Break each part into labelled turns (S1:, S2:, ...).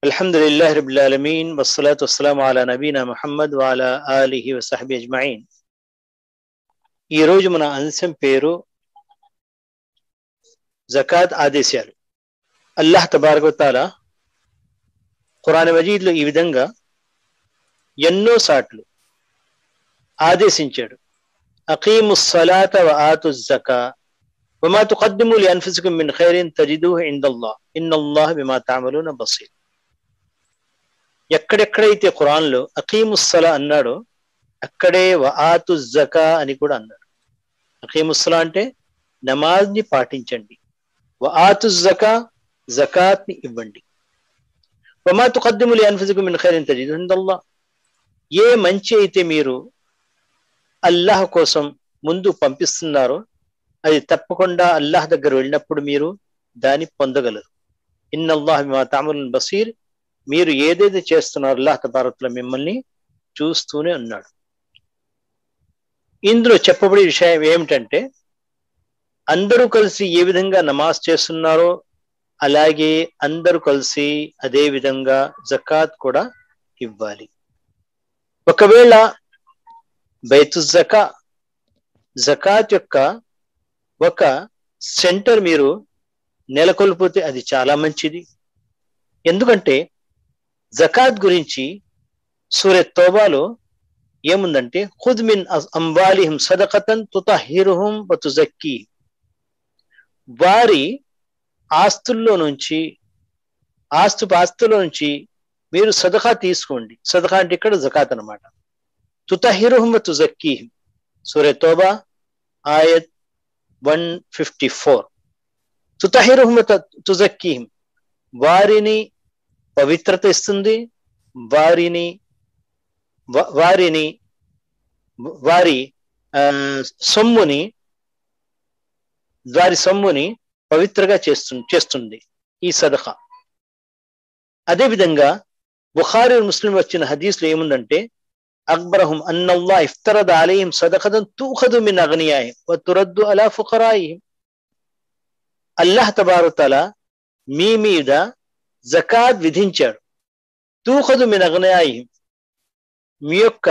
S1: الحمد لله رب العالمين والصلاة والسلام على نبينا محمد وعلى آله وصحبه أجمعين ఈ రోజు మన అంశం పేరు జకాత్ ఆదేశాలు అల్లాహ్ తబారకతాల ఖురాన్ మజీద్లో ఈ విధంగా ఎన్నో సాట్లు ఆదేశించాడు అకీము సలాత వ ఆతు జకా وما تقدموا لأنفسكم من خير تجدوه عند الله إن الله بما تعملون بصير ఎక్కడెక్కడైతే ఖురాన్లో అకీముస్సలా అన్నాడో అక్కడే వఆతు జకా అని కూడా అన్నాడు అకీముస్సలా అంటే నమాజ్ని పాటించండి వఆతు జకా జకాత్ని ఇవ్వండి వమా తుకద్దిములి అన్ఫుజకు మిన్ ఖైరిన్ తజిదు ఇందల్లా ఏ మంచి అయితే మీరు అల్లాహ్ కోసం ముందు పంపిస్తున్నారో అది తప్పకుండా అల్లాహ్ దగ్గర వెళ్ళినప్పుడు మీరు దాన్ని పొందగలరు ఇన్నల్లాహ్ బిమా తాముల్ బసీర్ మీరు ఏదైతే చేస్తున్నారో అల్లాహ్ తబారత్లో మిమ్మల్ని చూస్తూనే ఉన్నాడు ఇందులో చెప్పబడే విషయం ఏమిటంటే అందరూ కలిసి ఏ విధంగా నమాజ్ చేస్తున్నారో అలాగే అందరూ కలిసి అదే విధంగా జకాత్ కూడా ఇవ్వాలి ఒకవేళ బైతు జకా జకాత్ యొక్క ఒక సెంటర్ మీరు నెలకొల్పితే అది చాలా మంచిది ఎందుకంటే జకాత్ గురించి సూర్య తోబాలో ఏముందంటే ఖుద్ మిన్ అంబాలిహిం సదకతన్ తుతహిరుహుం తుజక్కి వారి ఆస్తుల్లో నుంచి ఆస్తు ఆస్తుల నుంచి మీరు సదకా తీసుకోండి సదకా అంటే ఇక్కడ జకాత్ అనమాట తుతహిరుహుం తుజక్కీహిం సూర్య తోబా ఆయత్ వన్ ఫిఫ్టీ ఫోర్ తుతహిరుహుం తుజక్కీహిం వారిని పవిత్రత ఇస్తుంది వారిని వారిని వారి సొమ్ముని వారి సొమ్ముని పవిత్రగా చేస్తు చేస్తుంది ఈ సదఖ అదేవిధంగా బుఖారి ముస్లిం వచ్చిన హదీస్లో ఏముందంటే అక్బరహం అన్నల్లా ఇఫ్తరద్ అలీహిం సదఖదం తూఖదు మిన్ అగ్నియాయి తురద్దు అలా ఫుఖరాయిహిం అల్లాహ్ తబారుతల మీ మీద జకాత్ విధించాడు తూఖదు మిన్ అగ్నయాయి మీ యొక్క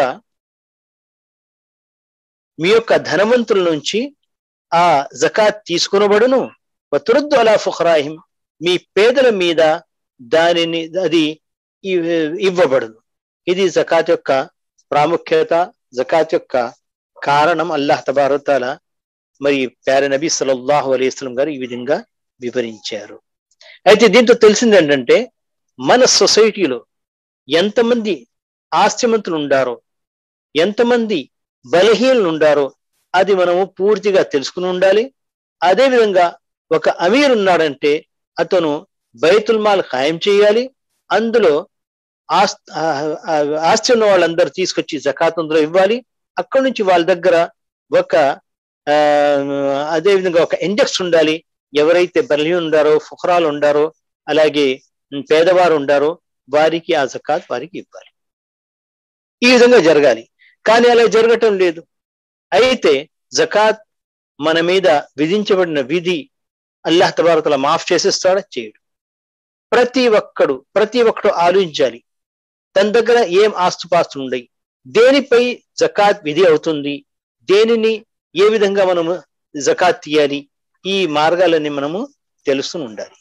S1: మీ యొక్క ధనవంతుల నుంచి ఆ జకాత్ తీసుకునబడును తురద్దు అలా ఫుఖరాహిం మీ పేదల మీద దానిని అది ఇవ్వబడును ఇది జకాత్ యొక్క ప్రాముఖ్యత జకాత్ యొక్క కారణం అల్లాహ్ తబారతాల మరి ప్యార నబీ సలల్లాహు అలైస్లం గారు ఈ విధంగా వివరించారు అయితే దీంతో తెలిసింది ఏంటంటే మన సొసైటీలో ఎంతమంది ఆస్తిమంతులు ఉండారో ఎంతమంది బలహీనలు ఉండారో అది మనము పూర్తిగా తెలుసుకుని ఉండాలి అదేవిధంగా ఒక అమీర్ ఉన్నాడంటే అతను బైతుల్ మాల్ ఖాయం చేయాలి అందులో ఆస్తి ఆస్తి ఉన్న వాళ్ళందరూ తీసుకొచ్చి జకాత్ అందులో ఇవ్వాలి అక్కడి నుంచి వాళ్ళ దగ్గర ఒక అదేవిధంగా ఒక ఇండెక్స్ ఉండాలి ఎవరైతే బలహీన ఉండారో ఫుహరాలు ఉండారో అలాగే పేదవారు ఉండారో వారికి ఆ జకాత్ వారికి ఇవ్వాలి ఈ విధంగా జరగాలి కానీ అలా జరగటం లేదు అయితే జకాత్ మన మీద విధించబడిన విధి అల్లాహ్ తబారతల మాఫ్ చేసేస్తాడా చేయడు ప్రతి ఒక్కడు ప్రతి ఒక్కడు ఆలోచించాలి తన దగ్గర ఏం ఆస్తుపాస్తులు ఉన్నాయి దేనిపై జకాత్ విధి అవుతుంది దేనిని ఏ విధంగా మనము జకాత్ తీయాలి ఈ మార్గాలన్నీ మనము తెలుస్తూ ఉండాలి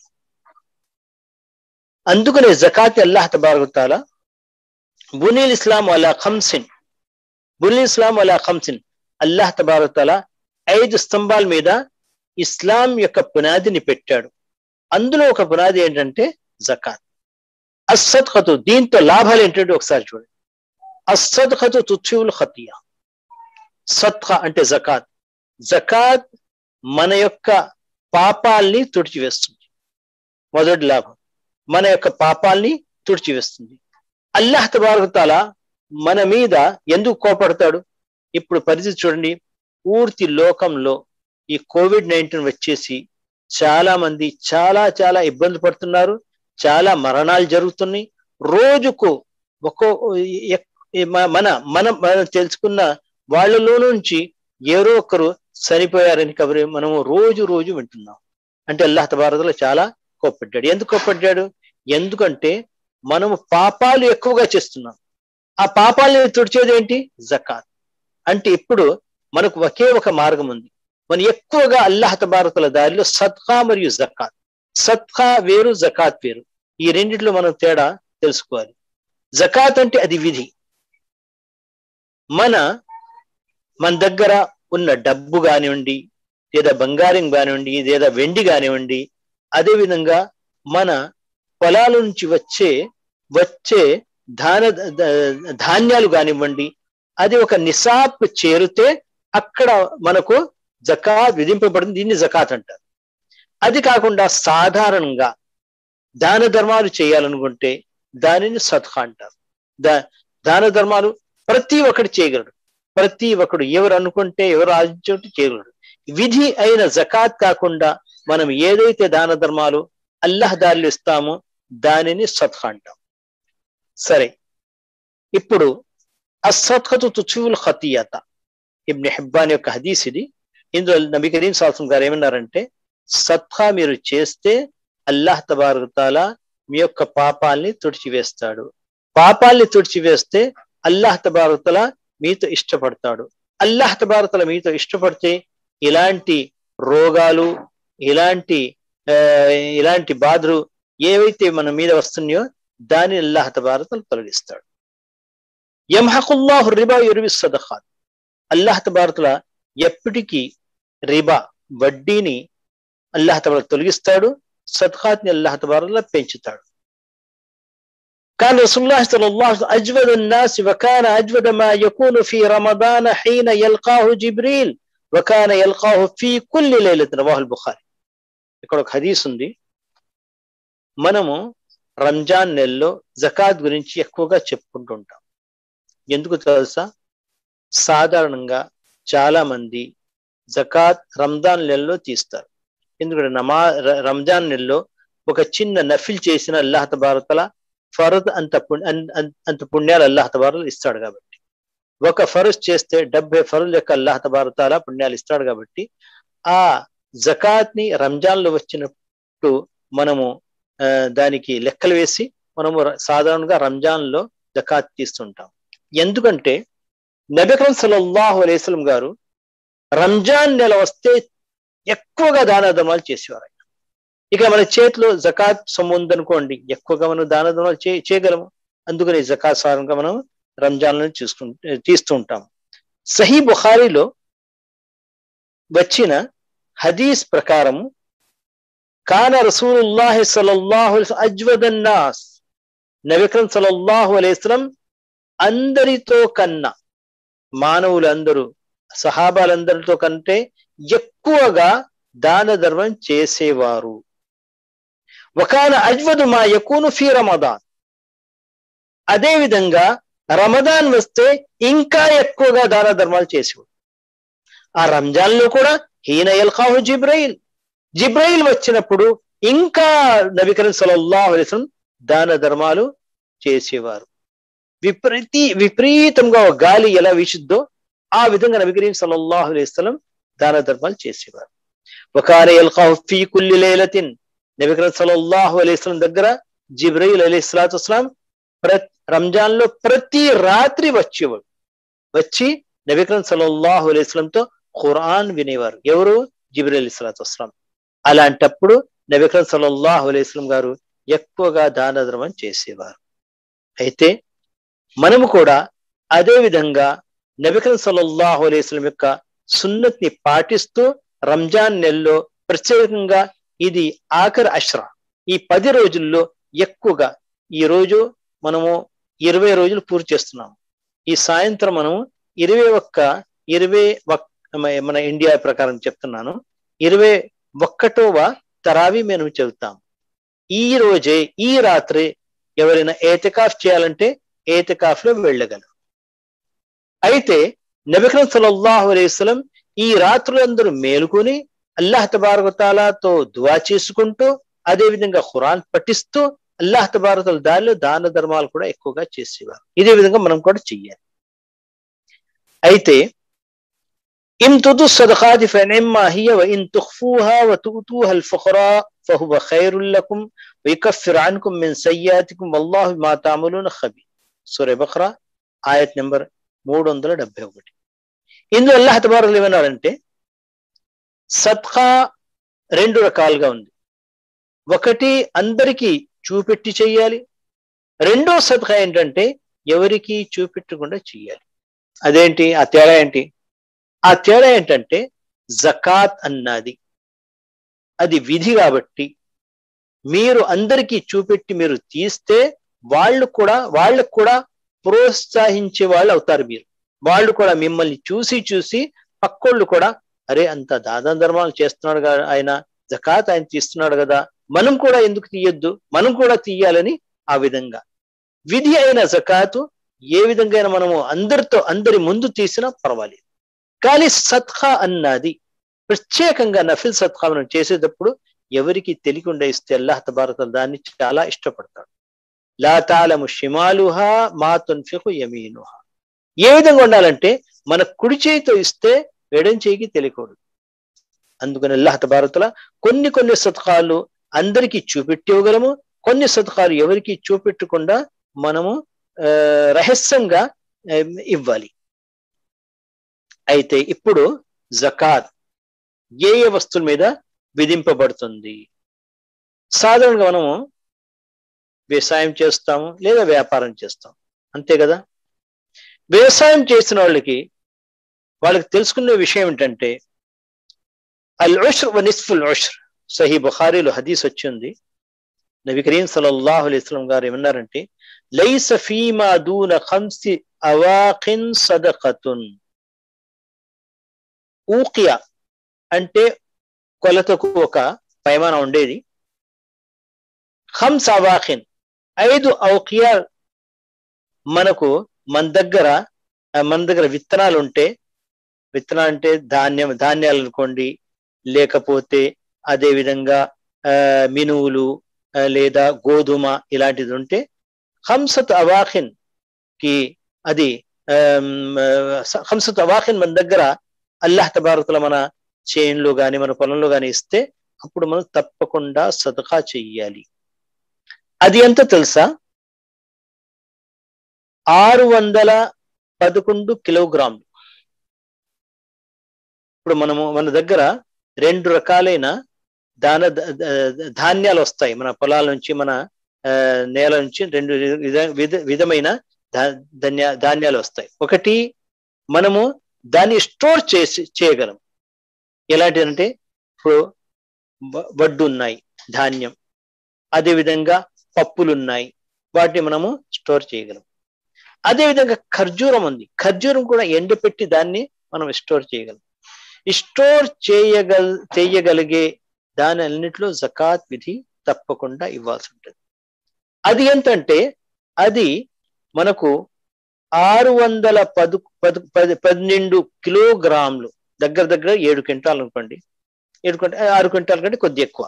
S1: అందుకనే జకాత్ అల్లాహ్ తబారతాల బునీల్ ఇస్లాం అలా ఖంసిన్ బునీల్ ఇస్లాం అలా ఖంసిన్ అల్లాహ్ తబారతాల ఐదు స్తంభాల మీద ఇస్లాం యొక్క పునాదిని పెట్టాడు అందులో ఒక పునాది ఏంటంటే జకాత్ అసద్ఖతు దీంతో లాభాలు ఏంటంటే ఒకసారి చూడండి అసద్ఖతు తుత్యుల్ ఖతియా సత్ఖ అంటే జకాత్ జకాత్ మన యొక్క పాపాల్ని తుడిచివేస్తుంది మొదటి లాభం మన యొక్క పాపాల్ని తుడిచివేస్తుంది అల్లాహ్ తబారతాల మన మీద ఎందుకు కోపడతాడు ఇప్పుడు పరిస్థితి చూడండి పూర్తి లోకంలో ఈ కోవిడ్ నైన్టీన్ వచ్చేసి చాలా మంది చాలా చాలా ఇబ్బంది పడుతున్నారు చాలా మరణాలు జరుగుతున్నాయి రోజుకు ఒక్కో మన మన మనం తెలుసుకున్న వాళ్ళలో నుంచి ఎవరో ఒకరు చనిపోయారని కబరి మనము రోజు రోజు వింటున్నాం అంటే అల్లాహ్ తబారతలో చాలా కోప్పడ్డాడు ఎందుకు కోప్పడ్డాడు ఎందుకంటే మనము పాపాలు ఎక్కువగా చేస్తున్నాం ఆ పాపాలని తుడిచేది ఏంటి జకాత్ అంటే ఇప్పుడు మనకు ఒకే ఒక మార్గం ఉంది మనం ఎక్కువగా అల్లాహ్ తబారకుల దారిలో సద్కా మరియు జకాత్ సద్కా వేరు జకాత్ వేరు ఈ రెండిట్లో మనం తేడా తెలుసుకోవాలి జకాత్ అంటే అది విధి మన మన దగ్గర ఉన్న డబ్బు కానివ్వండి లేదా బంగారం కానివ్వండి లేదా వెండి కానివ్వండి అదేవిధంగా మన పొలాల నుంచి వచ్చే వచ్చే ధాన ధాన్యాలు కానివ్వండి అది ఒక నిసాబ్ చేరితే అక్కడ మనకు జకాత్ విధింపబడింది దీన్ని జకాత్ అంటారు అది కాకుండా సాధారణంగా దాన ధర్మాలు చేయాలనుకుంటే దానిని సత్కా అంటారు దా దాన ధర్మాలు ప్రతి ఒక్కటి చేయగలడు ప్రతి ఒక్కడు ఎవరు అనుకుంటే ఎవరు ఆశించే చేయగలడు విధి అయిన జకాత్ కాకుండా మనం ఏదైతే దాన ధర్మాలు అల్లహ్ దారిలో ఇస్తామో దానిని సత్కా అంటాం సరే ఇప్పుడు అసత్కతు తుచువుల్ ఖతీయత ఇబ్ని హిబ్బాన్ యొక్క హదీస్ ఇది ఇందులో నబీ కరీం సాల్సం గారు ఏమన్నారంటే సత్కా మీరు చేస్తే అల్లాహ్ తబారుతాల మీ యొక్క పాపాల్ని తుడిచివేస్తాడు పాపాల్ని తుడిచివేస్తే అల్లాహ్ తబారుతల మీతో ఇష్టపడతాడు అల్లాహ్ తబారుతల మీతో ఇష్టపడితే ఇలాంటి రోగాలు ఇలాంటి ఇలాంటి బాధలు ఏవైతే మన మీద వస్తున్నాయో దాన్ని అల్లాహ్ తబారతలు తొలగిస్తాడు యమహకుల్లాహు రిబా ఎరువి సదఖాత్ అల్లాహ్ తబారతుల ఎప్పటికీ రిబా వడ్డీని అల్లాహ్ తబార తొలగిస్తాడు సద్ఖాత్ని అల్లాహ్ తబారతుల పెంచుతాడు كان رسول الله صلى الله عليه وسلم أجود الناس وكان أجود ما يكون في رمضان حين يلقاه جبريل وكان يلقاه في كل ليلة رواه البخاري ఇక్కడ ఒక హదీస్ ఉంది మనము రంజాన్ నెలలో జకాత్ గురించి ఎక్కువగా చెప్పుకుంటూ ఉంటాం ఎందుకు తెలుసా సాధారణంగా చాలా మంది జకాత్ రంజాన్ నెలలో తీస్తారు ఎందుకంటే నమా రంజాన్ నెలలో ఒక చిన్న నఫిల్ చేసిన అల్లాహ్ తబారతల ఫరద్ అంత అంత పుణ్యాలు అల్లాహ్ తబారలు ఇస్తాడు కాబట్టి ఒక ఫరజ్ చేస్తే డెబ్బై ఫరుల యొక్క అల్లాహ్ తబారతాల పుణ్యాలు ఇస్తాడు కాబట్టి ఆ జకాత్ ని రంజాన్ లో వచ్చినప్పుడు మనము దానికి లెక్కలు వేసి మనము సాధారణంగా రంజాన్ లో జకాత్ తీస్తుంటాం ఎందుకంటే నబికరం సలల్లాహు అలైస్లం గారు రంజాన్ నెల వస్తే ఎక్కువగా దాన ధర్మాలు చేసేవారు ఇక మన చేతిలో జకాత్ సొమ్ము ఉందనుకోండి ఎక్కువగా మనం దాన ధర్మాలు చే చేయగలము అందుకని జకాత్ సారంగా మనం రంజాన్ లో చూసుకు తీస్తూ ఉంటాం సహీ బుఖారీలో వచ్చిన హదీస్ ప్రకారం కాన రసూలుల్లాహి సల్లల్లాహు అజ్వదన్నాస్ నబికరం సల్లల్లాహు అలైస్లం అందరితో కన్నా మానవులందరూ సహాబాలందరితో కంటే ఎక్కువగా దాన ధర్మం చేసేవారు ఒకన అజ్వదు మా యకూను ఫీ రమదాన్ అదే విధంగా రమదాన్ వస్తే ఇంకా ఎక్కువగా దాన ధర్మాలు చేసేవాడు ఆ రంజాన్ లో కూడా హీన ఎల్కాహు జిబ్రైల్ జిబ్రైల్ వచ్చినప్పుడు ఇంకా నబికరం సలల్లాహు అలిస్లం దాన ధర్మాలు చేసేవారు విపరీతి విపరీతంగా గాలి ఎలా వీచుద్దో ఆ విధంగా నబి కరీం సల్లల్లాహు అలైహిస్సలం దాన ధర్మాలు చేసేవారు వకాన యల్కాహు ఫీ కుల్లి లైలతిన్ నబి కరీం సల్లల్లాహు అలైహిస్సలం దగ్గర జిబ్రైల్ అలైహిస్సలాతు వస్సలాం రంజాన్ లో ప్రతి రాత్రి వచ్చేవాడు వచ్చి నబి కరీం సల్లల్లాహు అలైహిస్సలంతో ఖురాన్ వినేవారు ఎవరు జిబ్రైల్ అలైహిస్సలాతు వస్సలాం అలాంటప్పుడు నబి కరీం సల్లల్లాహు అలైహిస్సలం గారు ఎక్కువగా దాన ధర్మం చేసేవారు అయితే మనము కూడా అదే విధంగా నబికరం సల్లల్లాహు అలైస్లం యొక్క సున్నత్ ని పాటిస్తూ రంజాన్ నెలలో ప్రత్యేకంగా ఇది ఆఖరి అష్రా ఈ పది రోజుల్లో ఎక్కువగా ఈ రోజు మనము ఇరవై రోజులు పూర్తి చేస్తున్నాం ఈ సాయంత్రం మనము ఇరవై ఒక్క ఇరవై మన ఇండియా ప్రకారం చెప్తున్నాను ఇరవై ఒక్కటవ తరావి మేము చెబుతాం ఈ రోజే ఈ రాత్రి ఎవరైనా ఏతికాఫ్ చేయాలంటే ఏతికాఫ్ లో వెళ్ళగలరు అయితే నబికరం సలల్లాహు అలైస్లం ఈ రాత్రులందరూ మేలుకొని అల్లాహ్ తబారకతాలాతో దువా చేసుకుంటూ అదే విధంగా ఖురాన్ పఠిస్తూ అల్లాహ్ తబారతల దారిలో దాన ధర్మాలు కూడా ఎక్కువగా చేసేవారు ఇదే విధంగా మనం కూడా చెయ్యాలి అయితే ఇన్ తుదు సదఖాతి ఫనెమ్మా హియ వ ఇన్ తుఖ్ఫూహా వ తుతుహా అల్ ఫుఖరా ఫహువ ఖైరుల్ లకుం వ యుకఫిర్ అన్కుం మిన్ సయ్యాతికుం వల్లాహు మా తామలూన ఖబీర్ సూరే బఖ్రా ఆయత్ నెంబర్ మూడు వందల డెబ్బై ఒకటి ఇందులో అల్లాహ్ తబారకులు ఏమన్నారంటే సత్కా రెండు రకాలుగా ఉంది ఒకటి అందరికీ చూపెట్టి చెయ్యాలి రెండో సత్కా ఏంటంటే ఎవరికి చూపెట్టకుండా చెయ్యాలి అదేంటి ఆ తేడా ఏంటి ఆ తేడా ఏంటంటే జకాత్ అన్నది అది విధి కాబట్టి మీరు అందరికీ చూపెట్టి మీరు తీస్తే వాళ్ళు కూడా వాళ్ళకు కూడా ప్రోత్సహించే వాళ్ళు అవుతారు మీరు వాళ్ళు కూడా మిమ్మల్ని చూసి చూసి పక్కోళ్ళు కూడా అరే అంత దాదాన ధర్మాలు చేస్తున్నాడు కదా ఆయన జకాత్ ఆయన తీస్తున్నాడు కదా మనం కూడా ఎందుకు తీయొద్దు మనం కూడా తీయాలని ఆ విధంగా విధి అయిన జకాతు ఏ విధంగా మనము అందరితో అందరి ముందు తీసినా పర్వాలేదు కానీ సత్ఖా అన్నది ప్రత్యేకంగా నఫిల్ సత్ఖా మనం చేసేటప్పుడు ఎవరికి తెలియకుండా ఇస్తే అల్లాహ్ తబారత దాన్ని చాలా ఇష్టపడతాడు లా తాలము షిమాలుహా మా తున్ఫికు యమీనుహా ఏ విధంగా ఉండాలంటే మన కుడి చేయితో ఇస్తే ఎడం చేయికి తెలియకూడదు అందుకని అల్లాహ్ తబారతల కొన్ని కొన్ని సత్కాలు అందరికీ చూపెట్టి ఇవ్వగలము కొన్ని సత్కాలు ఎవరికి చూపెట్టకుండా మనము రహస్యంగా ఇవ్వాలి అయితే ఇప్పుడు జకాత్ ఏ ఏ వస్తువుల మీద విధింపబడుతుంది సాధారణంగా మనము వ్యవసాయం చేస్తాము లేదా వ్యాపారం చేస్తాం అంతే కదా వ్యవసాయం చేసిన వాళ్ళకి వాళ్ళకి తెలుసుకునే విషయం ఏంటంటే అల్ ఉష్ర్ వ నిస్ఫుల్ ఉష్ర్ సహీ బుఖారీలో హదీస్ వచ్చింది నబీ కరీం సల్లల్లాహు అలైహి వసల్లం గారు ఏమన్నారంటే లైస ఫీమా దూన ఖంసి అవాఖిన్ సదఖతున్ ఊకియా అంటే కొలతకు ఒక పైమానం ఉండేది హంస్ అవాఖిన్ ఐదు ఔకియా మనకు మన దగ్గర మన దగ్గర విత్తనాలు ఉంటే విత్తనాలు అంటే ధాన్యం ధాన్యాలు అనుకోండి లేకపోతే అదే విధంగా మినువులు లేదా గోధుమ ఇలాంటిది ఉంటే హంసత్ అవాఖిన్ కి అది హంసత్ అవాఖిన్ మన దగ్గర అల్లాహ్ తబారతుల మన చేన్లో గాని మన పొలంలో గాని ఇస్తే అప్పుడు మనం తప్పకుండా సదకా చెయ్యాలి అది ఎంత తెలుసా ఆరు వందల పదకొండు కిలోగ్రాములు ఇప్పుడు మనము మన దగ్గర రెండు రకాలైన దాన ధాన్యాలు వస్తాయి మన పొలాల నుంచి మన నేల నుంచి రెండు విధ విధమైన ధాన్య ధాన్యాలు వస్తాయి ఒకటి మనము దాన్ని స్టోర్ చేసి చేయగలం ఎలాంటిదంటే ఇప్పుడు వడ్డు ఉన్నాయి ధాన్యం అదేవిధంగా పప్పులు ఉన్నాయి వాటిని మనము స్టోర్ చేయగలం అదేవిధంగా ఖర్జూరం ఉంది ఖర్జూరం కూడా ఎండపెట్టి దాన్ని మనం స్టోర్ చేయగలం స్టోర్ చేయగల చేయగలిగే దాని అన్నింటిలో జకాత్ విధి తప్పకుండా ఇవ్వాల్సి ఉంటుంది అది ఎంతంటే అది మనకు ఆరు వందల పదు పదు పది పన్నెండు కిలోగ్రాములు దగ్గర దగ్గర ఏడు క్వింటాలు అనుకోండి ఏడు క్వింటాల్ ఆరు క్వింటాల కంటే కొద్ది ఎక్కువ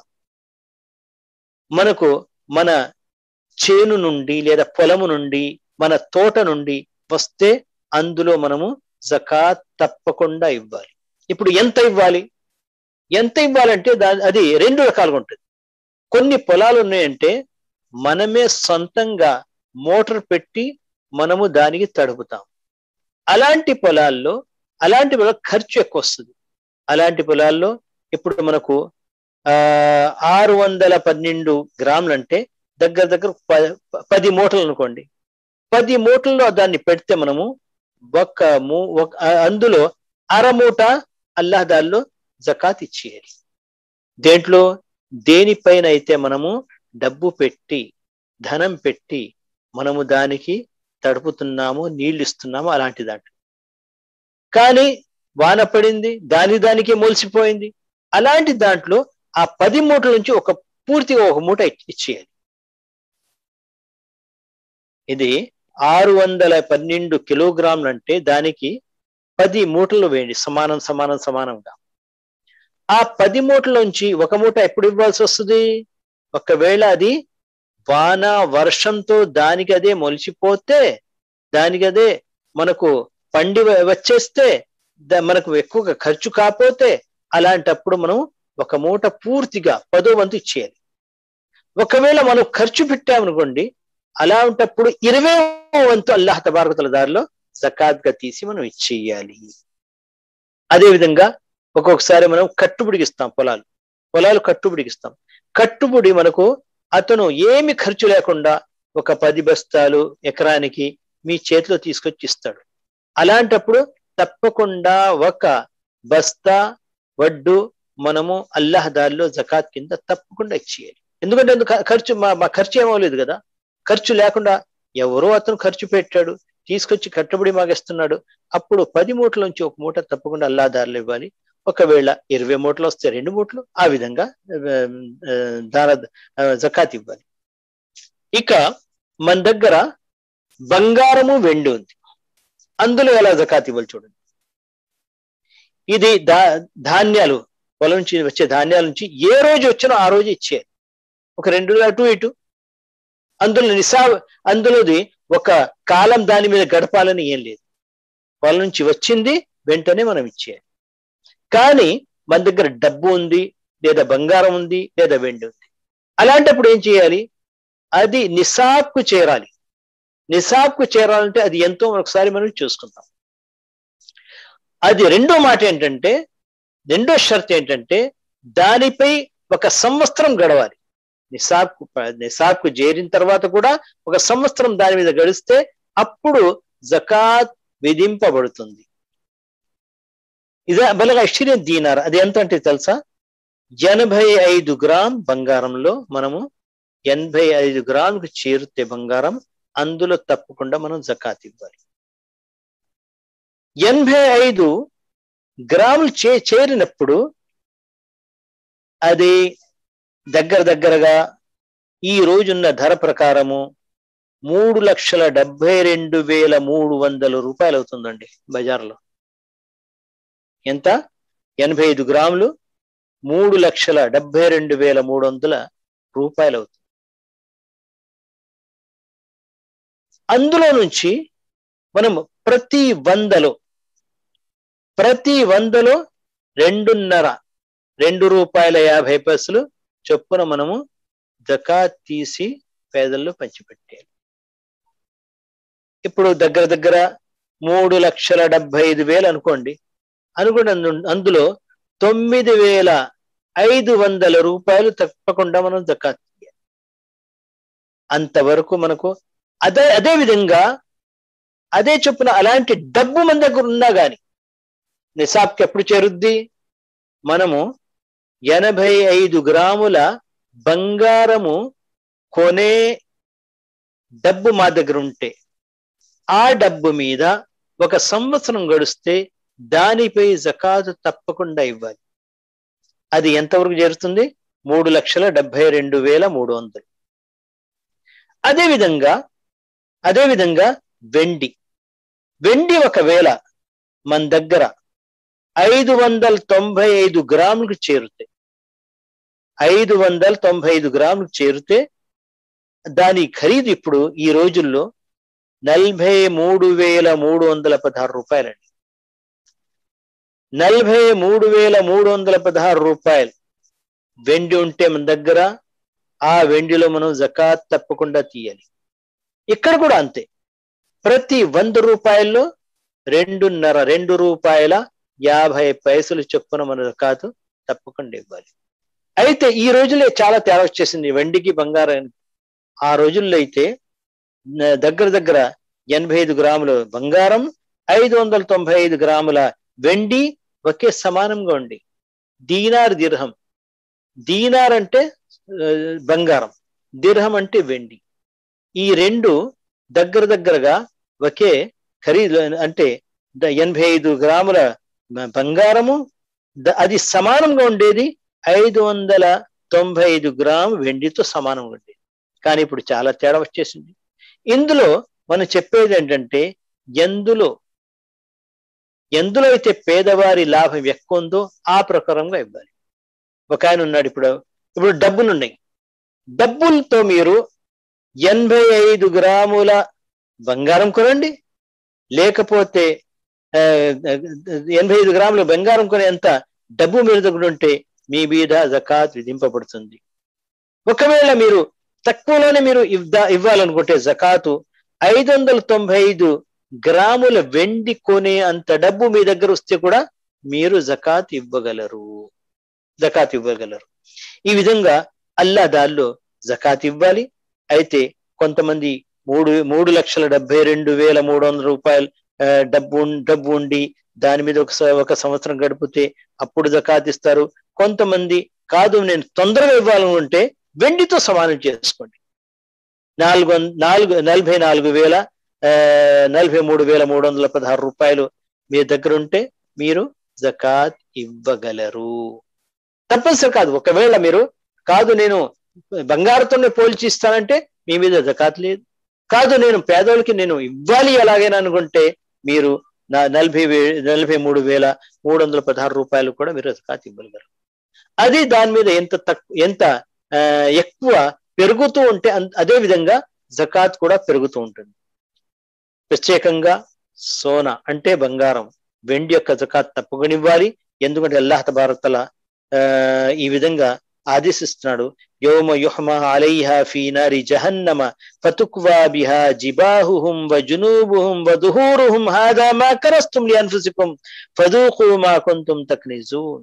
S1: మనకు మన చేను నుండి లేదా పొలము నుండి మన తోట నుండి వస్తే అందులో మనము జకాత్ తప్పకుండా ఇవ్వాలి ఇప్పుడు ఎంత ఇవ్వాలి ఎంత ఇవ్వాలంటే అది రెండు రకాలుగా ఉంటుంది కొన్ని పొలాలు ఉన్నాయంటే మనమే సొంతంగా మోటార్ పెట్టి మనము దానికి తడుపుతాం అలాంటి పొలాల్లో అలాంటి పొలాలు ఖర్చు ఎక్కువ వస్తుంది అలాంటి పొలాల్లో ఇప్పుడు మనకు ఆ ఆరు వందల పన్నెండు గ్రాములు అంటే దగ్గర దగ్గర పది మూటలు అనుకోండి పది మూటల్లో దాన్ని పెడితే మనము ఒక్క అందులో అరమూట అల్లాహ్ దానిలో జకాత్ ఇచ్చేయాలి దేంట్లో దేనిపైన అయితే మనము డబ్బు పెట్టి ధనం పెట్టి మనము దానికి తడుపుతున్నాము నీళ్లు ఇస్తున్నాము అలాంటి దాంట్లో కానీ వాన పడింది దాని దానికే మొలిసిపోయింది అలాంటి దాంట్లో ఆ పది మూటల నుంచి ఒక పూర్తిగా ఒక మూట ఇచ్చేయాలి ఇది ఆరు వందల పన్నెండు కిలోగ్రాములు అంటే దానికి పది మూటలు వేయండి సమానం సమానం సమానంగా ఆ పది మూటలోంచి ఒక మూట ఎప్పుడు ఇవ్వాల్సి వస్తుంది ఒకవేళ అది వాన వర్షంతో దానికి అదే మొలిచిపోతే దానికి అదే మనకు పండి వచ్చేస్తే మనకు ఎక్కువగా ఖర్చు కాకపోతే అలాంటప్పుడు మనం ఒక మూట పూర్తిగా పదో వంతు ఇచ్చేయాలి ఒకవేళ మనం ఖర్చు పెట్టామనుకోండి అలాంటప్పుడు ఇరవై వంతు అల్లాహ్ తబారకుల దారిలో జకాత్ గా తీసి మనం ఇచ్చేయాలి అదే విధంగా ఒక్కొక్కసారి మనం కట్టుబడికి ఇస్తాం పొలాలు పొలాలు కట్టుబడికి ఇస్తాం కట్టుబడి మనకు అతను ఏమి ఖర్చు లేకుండా ఒక పది బస్తాలు ఎకరానికి మీ చేతిలో తీసుకొచ్చి ఇస్తాడు అలాంటప్పుడు తప్పకుండా ఒక బస్తా వడ్డు మనము అల్లాహ్ దారిలో జకాత్ కింద తప్పకుండా ఇచ్చేయాలి ఎందుకంటే ఖర్చు మా మా ఖర్చు ఏమవలేదు కదా ఖర్చు లేకుండా ఎవరో అతను ఖర్చు పెట్టాడు తీసుకొచ్చి కట్టుబడి మాగిస్తున్నాడు అప్పుడు పది మూటల నుంచి ఒక మూట తప్పకుండా అల్లా దారిలో ఇవ్వాలి ఒకవేళ ఇరవై మూటలు వస్తే రెండు మూటలు ఆ విధంగా దాన జకాత్ ఇవ్వాలి ఇక మన దగ్గర బంగారము వెండి ఉంది అందులో ఎలా జకాత్ ఇవ్వాలి చూడండి ఇది దా ధాన్యాలు పొలం నుంచి వచ్చే ధాన్యాల నుంచి ఏ రోజు వచ్చినా ఆ రోజు ఇచ్చేయాలి ఒక రెండు అటు ఇటు అందులో నిసా అందులోది ఒక కాలం దాని మీద గడపాలని ఏం లేదు పొలం నుంచి వచ్చింది వెంటనే మనం ఇచ్చేయాలి కానీ మన దగ్గర డబ్బు ఉంది లేదా బంగారం ఉంది లేదా వెండి ఉంది అలాంటప్పుడు ఏం చేయాలి అది నిసాబ్కు చేరాలి నిసాబ్కు చేరాలంటే అది ఎంతో ఒకసారి మనం చూసుకుందాం అది రెండో మాట ఏంటంటే రెండో షరత్ ఏంటంటే దానిపై ఒక సంవత్సరం గడవాలి నిసాబ్కు నిసాబ్కు చేరిన తర్వాత కూడా ఒక సంవత్సరం దాని మీద గడిస్తే అప్పుడు జకాత్ విధింపబడుతుంది ఇదే బలగా ఐశ్వర్యం దీనార్ అది ఎంత అంటే తెలుసా ఎనభై ఐదు గ్రామ్ బంగారంలో మనము ఎనభై ఐదు గ్రాముకు చేరితే బంగారం అందులో తప్పకుండా మనం జకాత్ ఇవ్వాలి ఎనభై ఐదు గ్రాములు చే చేరినప్పుడు అది దగ్గర దగ్గరగా ఈ రోజున్న ధర ప్రకారము మూడు లక్షల డెబ్బై రెండు వేల మూడు వందల రూపాయలు అవుతుందండి బజార్లో ఎంత ఎనభై ఐదు గ్రాములు మూడు లక్షల డెబ్బై రెండు వేల మూడు వందల రూపాయలు అవుతుంది అందులో నుంచి మనం ప్రతి వందలో ప్రతి వందలో రెండున్నర రెండు రూపాయల యాభై పైసలు చొప్పున మనము జకాత్ తీసి పేదల్లో పంచిపెట్టాలి ఇప్పుడు దగ్గర దగ్గర మూడు లక్షల డెబ్బై ఐదు వేలు అనుకోండి అనుకోండి అందులో తొమ్మిది వేల ఐదు వందల రూపాయలు తప్పకుండా మనం జకాత్ తీయాలి అంతవరకు మనకు అదే అదే విధంగా అదే చొప్పున అలాంటి డబ్బు మన దగ్గర ఉన్నా గాని నిసాబ్కి ఎప్పుడు చేరుద్ది మనము ఎనభై ఐదు గ్రాముల బంగారము కొనే డబ్బు మా దగ్గర ఉంటే ఆ డబ్బు మీద ఒక సంవత్సరం గడిస్తే దానిపై జకాతు తప్పకుండా ఇవ్వాలి అది ఎంతవరకు చేరుతుంది మూడు లక్షల డెబ్బై రెండు వేల మూడు వందలు అదేవిధంగా అదేవిధంగా వెండి వెండి ఒకవేళ మన దగ్గర ఐదు వందల తొంభై ఐదు గ్రాములకు చేరుతే ఐదు వందల తొంభై ఐదు గ్రాములకు చేరితే దాని ఖరీదు ఇప్పుడు ఈ రోజుల్లో నలభై మూడు వేల మూడు వందల పదహారు రూపాయలండి నలభై మూడు వేల మూడు వందల పదహారు రూపాయలు వెండి ఉంటే మన దగ్గర ఆ వెండిలో మనం జకాత్ తప్పకుండా తీయాలి ఇక్కడ కూడా అంతే ప్రతి వంద రూపాయల్లో రెండున్నర రెండు రూపాయల యాభై పైసలు చొప్పున మన జకాతు తప్పకుండా ఇవ్వాలి అయితే ఈ రోజుల్లో చాలా తేడా వచ్చేసింది వెండికి బంగారం ఆ రోజుల్లో అయితే దగ్గర దగ్గర ఎనభై ఐదు గ్రాముల బంగారం ఐదు వందల తొంభై ఐదు గ్రాముల వెండి ఒకే సమానంగా ఉండి దీనార్ దిర్హం దీనార్ అంటే బంగారం దిర్హం అంటే వెండి ఈ రెండు దగ్గర దగ్గరగా ఒకే ఖరీదు అంటే ఎనభై ఐదు గ్రాముల బంగారము అది సమానంగా ఉండేది ఐదు వందల తొంభై ఐదు గ్రాము వెండితో సమానంగా ఉండేది కానీ ఇప్పుడు చాలా తేడా వచ్చేసింది ఇందులో మనం చెప్పేది ఏంటంటే ఎందులో ఎందులో అయితే పేదవారి లాభం ఎక్కువ ఉందో ఆ ప్రకారంగా ఇవ్వాలి ఒక ఆయన ఉన్నాడు ఇప్పుడు ఇప్పుడు డబ్బులు ఉన్నాయి డబ్బులతో మీరు ఎనభై ఐదు గ్రాముల బంగారం కొనండి లేకపోతే ఆ, ఎనభై ఐదు గ్రాములు బంగారం కొనేంత డబ్బు మీరు దగ్గర ఉంటే మీ మీద జకాత్ విధింపబడుతుంది ఒకవేళ మీరు తక్కువలోనే మీరు ఇవ్దా- ఇవ్వాలనుకుంటే జకాతు ఐదు వందల తొంభై ఐదు గ్రాముల వెండి కొనే అంత డబ్బు మీ దగ్గర వస్తే కూడా మీరు జకాత్ ఇవ్వగలరు జకాత్ ఇవ్వగలరు ఈ విధంగా అల్లా దానిలో జకాత్ ఇవ్వాలి అయితే కొంతమంది మూడు మూడు లక్షల డెబ్బై రెండు వేల మూడు వందల రూపాయలు ఆ, డబ్బు ఉన్- డబ్బు ఉండి దాని మీద ఒక స- ఒక సంవత్సరం గడిపితే అప్పుడు జకాత్ ఇస్తారు కొంతమంది కాదు నేను తొందరగా ఇవ్వాలనుకుంటే వెండితో సమానం చేసుకోండి నాలుగు వం- నాలుగు నలభై నాలుగు వేల ఆ, నలభై మూడు వేల మూడు వందల పదహారు రూపాయలు మీ దగ్గర ఉంటే మీరు జకాత్ ఇవ్వగలరు తప్పనిసరి కాదు ఒకవేళ మీరు కాదు నేను బంగారుతోనే పోల్చి ఇస్తానంటే మీ మీద జకాత్ లేదు కాదు నేను పేదోళ్ళకి నేను ఇవ్వాలి ఎలాగైనా అనుకుంటే మీరు నా నలభై వే నలభై మూడు వేల మూడు వందల పదహారు రూపాయలు కూడా మీరు జకాత్ ఇవ్వగలరు అది దాని మీద ఎంత తక్కువ ఎంత ఆ, ఎక్కువ పెరుగుతూ ఉంటే అన్- అదే విధంగా జకాత్ కూడా పెరుగుతూ ఉంటుంది ప్రత్యేకంగా సోనా అంటే బంగారం వెండి యొక్క జకాత్ తప్పకుండా ఇవ్వాలి ఎందుకంటే అల్లాహ్ తబారతల ఆ, ఈ విధంగా ఆదేశిస్తున్నాడు యోమ యుహమ అలైహా ఫీ నారి జహన్నమ ఫతుక్వా బిహా జిబాహుహుం వ జునూబుహుం వ దుహూరుహుం హాదా మా కరస్తుం లి అన్ఫుసికుం ఫదూఖు మా కుంతుం తక్నిజూన్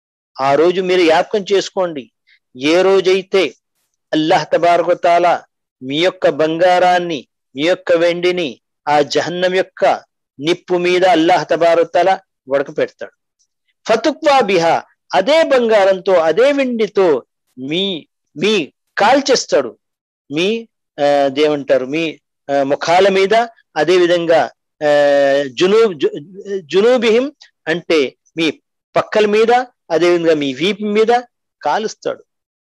S1: ఆ రోజు మీరు జ్ఞాపకం చేసుకోండి ఏ రోజైతే అల్లాహ్ తబారకుతాల మీ యొక్క బంగారాన్ని మీ యొక్క వెండిని ఆ జహన్నం యొక్క నిప్పు మీద అల్లాహ్ తబారకుతాల ఉడక పెడతాడు ఫతుక్వా బిహా అదే బంగారంతో అదే వెండితో మీ మీ కాల్చేస్తాడు మీ ఆ, దేమంటారు మీ ఆ, ముఖాల మీద అదే విధంగా ఆ, జునూ జు- జునూబిహిం అంటే మీ పక్కల మీద అదే విధంగా మీ వీపు మీద కాలుస్తాడు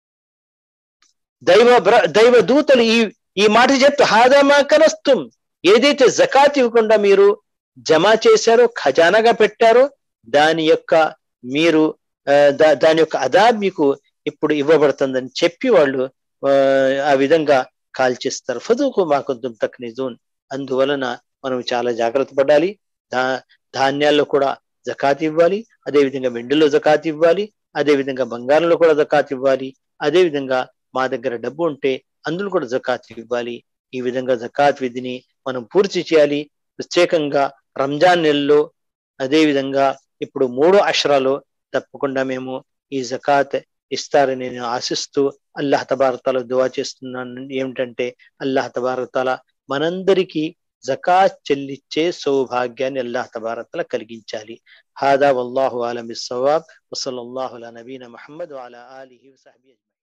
S1: దైవ బ్ర- దైవ దూతలు ఈ ఈ మాట చెప్తూ హాదామా కనస్తుం ఏదైతే జకాత్ ఇవ్వకుండా మీరు జమ చేశారో ఖజానాగా పెట్టారో దాని యొక్క మీరు ఆ, దా- దాని యొక్క అదాబ్ మీకు ఇప్పుడు ఇవ్వబడుతుందని చెప్పి వాళ్ళు ఆ, ఆ విధంగా కాల్చేస్తారు ఫదుకు మాకు తక్నిజూన్ అందువలన మనం చాలా జాగ్రత్త పడాలి దా ధాన్యాల్లో కూడా జకాత్ ఇవ్వాలి అదే విధంగా వెండిలో జకాత్ ఇవ్వాలి అదే విధంగా బంగారంలో కూడా జకాత్ ఇవ్వాలి అదే విధంగా మా దగ్గర డబ్బు ఉంటే అందులో కూడా జకాత్ ఇవ్వాలి ఈ విధంగా జకాత్ విధిని మనం పూర్తి చేయాలి ప్రత్యేకంగా రంజాన్ నెలలో అదే విధంగా ఇప్పుడు మూడో అషరాలో తప్పకుండా మేము ఈ జకాత్ ఇస్తారని నేను ఆశిస్తూ అల్లాహ్ తబారతాల దువా చేస్తున్నాను ఏమిటంటే అల్లాహ్ తబారతాల మనందరికీ జకాత్ చెల్లించే సౌభాగ్యాన్ని అల్లాహ్ తబారతల కలిగించాలి హాదా వల్లాహు ఆలం బిస్సవాబ్ వసల్లల్లాహు అలా నబీన మహమ్మద్ వాలా ఆలిహి వసహబి అజ్మঈన్